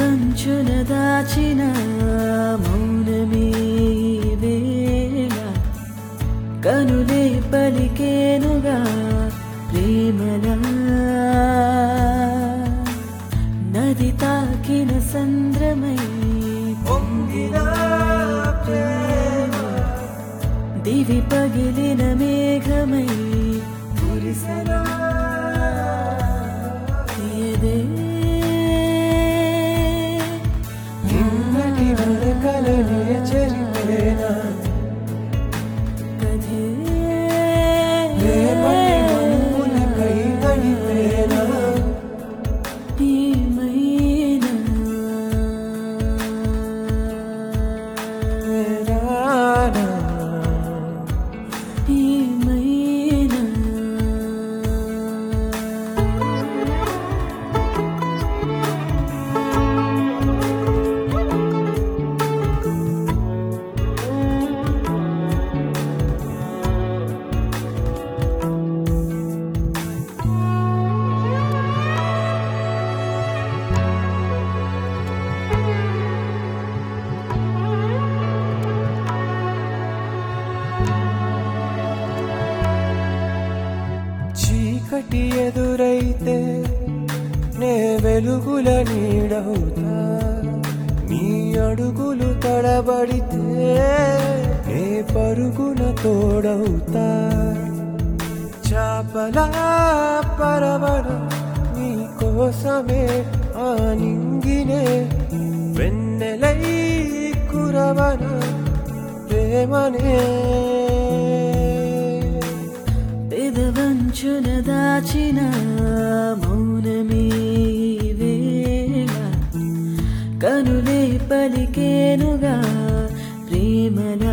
పెదవంచున దాచిన మౌనమే వేళ కనులే పలికేనుగా ప్రేమలా నది తాకిన సంద్రమై పొంగిన ప్రేమ దివి పగిలిన మేఘమై కురిసలా తీయదే నిన్నటి వరకలనే చెరిపేనా కథే రేపటి మనువులకై గడిపేనా ఏమైనా రానా ఏమైనా చీకటి ఎదురైతే నే వెలుగుల నీడవుతా నీ అడుగులు తడబడితే నే పరుగున తోడవుతా చాపలా పరవడ నీ కోసమే ఆ నింగినే వెన్నెలై కురవన ప్రేమనే పెదవంచున దాచిన మౌనమే వేళ కనులే పలికేనుగా ప్రేమలా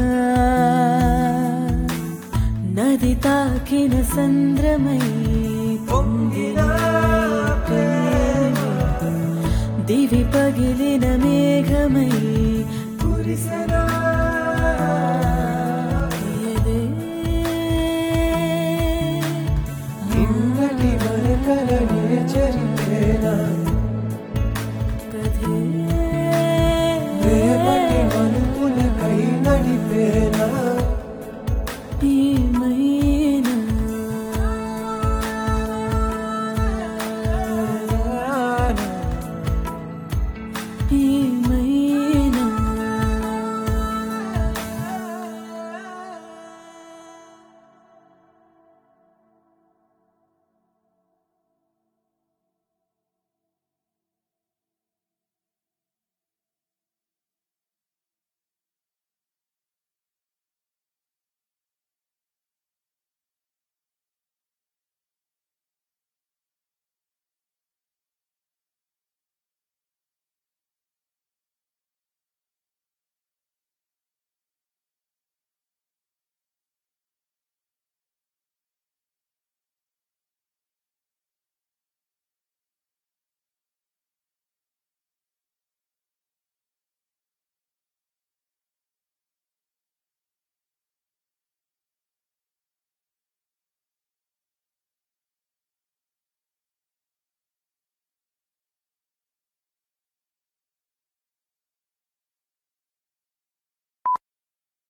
నది తాకిన సంద్రమై పొంగిన ప్రేమ దివి పగిలిన మేఘమై కురిసరా